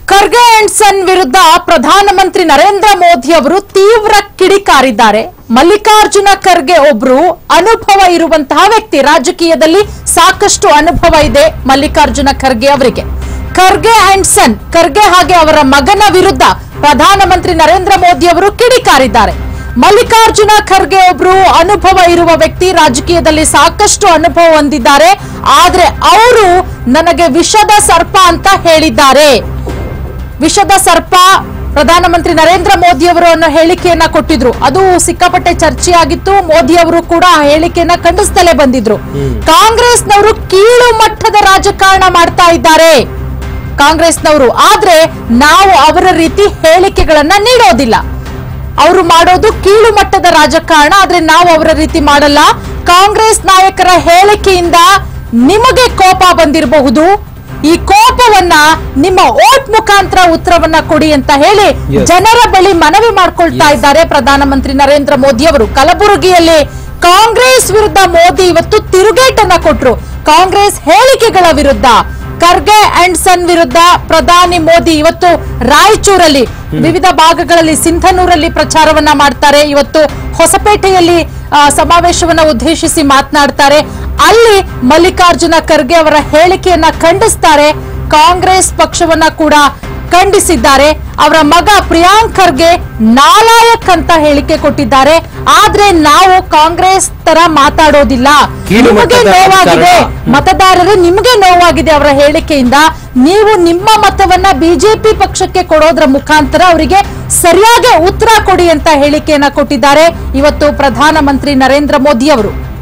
Kharge and son ವಿರುದ್ಧ ಪ್ರಧಾನಮಂತ್ರಿ ನರೇಂದ್ರ ಮೋದಿ ಅವರು ತೀವ್ರ ಕಿಡಿಕಾರಿದ್ದಾರೆ ಮಲ್ಲಿಕಾರ್ಜುನ ಖರ್ಗೆ ಒಬ್ರು ಅನುಭವ ಇರುವಂತಹ ವ್ಯಕ್ತಿ ರಾಜಕೀಯದಲ್ಲಿ ಸಾಕಷ್ಟು ಅನುಭವ ಇದೆ ಮಲ್ಲಿಕಾರ್ಜುನ ಖರ್ಗೆ ಅವರಿಗೆ ಖರ್ಗೆ ಅಂಡ್ ಸನ್ ಖರ್ಗೆ ಹಾಗೆ ಅವರ ಮಗನ ವಿರುದ್ಧ ಪ್ರಧಾನಮಂತ್ರಿ ನರೇಂದ್ರ ಮೋದಿ ಅವರು ಕಿಡಿಕಾರಿದ್ದಾರೆ ಮಲ್ಲಿಕಾರ್ಜುನ ಖರ್ಗೆ ಒಬ್ರು ಅನುಭವ ಇರುವ ವ್ಯಕ್ತಿ ರಾಜಕೀಯದಲ್ಲಿ ಸಾಕಷ್ಟು ಅನುಭವ ಹೊಂದಿದ್ದಾರೆ ಆದ್ರೆ ಅವರು ನನಗೆ ವಿಷದ ಸರ್ಪ ಅಂತ ಹೇಳಿದ್ದಾರೆ ವಿಷದ ಸರ್ಪ ಪ್ರಧಾನಮಂತ್ರಿ ನರೇಂದ್ರ ಮೋದಿ ಅವರು ಅನ್ನೋ ಹೇಳಿಕೆಯನ್ನ ಕೊಟ್ಟಿದ್ರು ಅದು ಸಿಕ್ಕಾಪಟ್ಟೆ ಚರ್ಚೆಯಾಗಿತ್ತು ಮೋದಿ ಅವರು ಕೂಡ ಆ ಹೇಳಿಕೆಯನ್ನ ಖಂಡಿಸ್ತಲೇ ಬಂದಿದ್ರು ಕಾಂಗ್ರೆಸ್ನವರು ಕೀಳು ಮಟ್ಟದ ರಾಜಕಾರಣ ಮಾಡ್ತಾ ಇದ್ದಾರೆ ಕಾಂಗ್ರೆಸ್ನವರು ಆದ್ರೆ ನಾವು ಅವರ ರೀತಿ ಹೇಳಿಕೆಗಳನ್ನ ನೀಡೋದಿಲ್ಲ ಅವರು ಮಾಡೋದು ಕೀಳು ಮಟ್ಟದ ರಾಜಕಾರಣ ಆದ್ರೆ ನಾವು ಅವರ ರೀತಿ ಮಾಡಲ್ಲ ಕಾಂಗ್ರೆಸ್ ನಾಯಕರ ಹೇಳಿಕೆಯಿಂದ ನಿಮಗೆ ಕೋಪ ಬಂದಿರಬಹುದು ಈ ಕೋಪವನ್ನ ನಿಮ್ಮ ಓಟ್ ಮುಖಾಂತರ ಉತ್ತರವನ್ನ ಕೊಡಿ ಅಂತ ಹೇಳಿ Yes. ಜನರ ಬಳಿ ಮನವಿ ಮಾಡ್ಕೊಳ್ತಾ ಇದ್ದಾರೆ ಪ್ರಧಾನಮಂತ್ರಿ ನರೇಂದ್ರ ಮೋದಿ ಅವರು ಕಲಬುರಗಿಯಲ್ಲಿ ಕಾಂಗ್ರೆಸ್ ವಿರುದ್ಧ ಮೋದಿ ಇವತ್ತು ತಿರುಗೇಟನ್ನ ಕೊಟ್ರು ಕಾಂಗ್ರೆಸ್ ಹೇಳಿಕೆಗಳ ವಿರುದ್ಧ ಖರ್ಗೆ ಅಂಡ್ ಸನ್ ವಿರುದ್ಧ ಪ್ರಧಾನಿ ಮೋದಿ ಇವತ್ತು ರಾಯಚೂರಲ್ಲಿ ವಿವಿಧ ಭಾಗಗಳಲ್ಲಿ ಸಿಂಧನೂರಲ್ಲಿ ಪ್ರಚಾರವನ್ನ ಮಾಡ್ತಾರೆ ಇವತ್ತು ಹೊಸಪೇಟೆಯಲ್ಲಿ ಆ, ಸಮಾವೇಶವನ್ನ ಉದ್ದೇಶಿಸಿ ಮಾತನಾಡ್ತಾರೆ ಅಲ್ಲಿ ಮಲ್ಲಿಕಾರ್ಜುನ ಖರ್ಗೆ ಅವರ ಹೇಳಿಕೆಯನ್ನ ಖಂಡಿಸ್ತಾರೆ ಕಾಂಗ್ರೆಸ್ ಪಕ್ಷವನ್ನ ಕೂಡ ಖಂಡಿಸಿದ್ದಾರೆ ಅವರ ಮಗ ಪ್ರಿಯಾಂಕ್ ಖರ್ಗೆ ನಾಲಾಯಕ್ ಅಂತ ಹೇಳಿಕೆ ಕೊಟ್ಟಿದ್ದಾರೆ ಆದ್ರೆ ನಾವು ಕಾಂಗ್ರೆಸ್ ತರ ಮಾತಾಡೋದಿಲ್ಲ ಕೀಳು ನಿಮಗೆ ಮಟ್ಟದ ನೋವಾಗಿದೆ ರಾಜಕಾರಣ. ಮತದಾರರು ನಿಮಗೆ ನೋವಾಗಿದೆ ಅವರ ಹೇಳಿಕೆಯಿಂದ ನೀವು ನಿಮ್ಮ ಮತವನ್ನ ಬಿಜೆಪಿ ಪಕ್ಷಕ್ಕೆ ಕೊಡೋದ್ರ ಮುಖಾಂತರ ಅವರಿಗೆ ಸರಿಯಾಗಿ ಉತ್ತರ ಕೊಡಿ ಅಂತ ಹೇಳಿಕೆಯನ್ನ ಕೊಟ್ಟಿದ್ದಾರೆ ಇವತ್ತು ಪ್ರಧಾನಮಂತ್ರಿ ನರೇಂದ್ರ ಮೋದಿ ಅವರು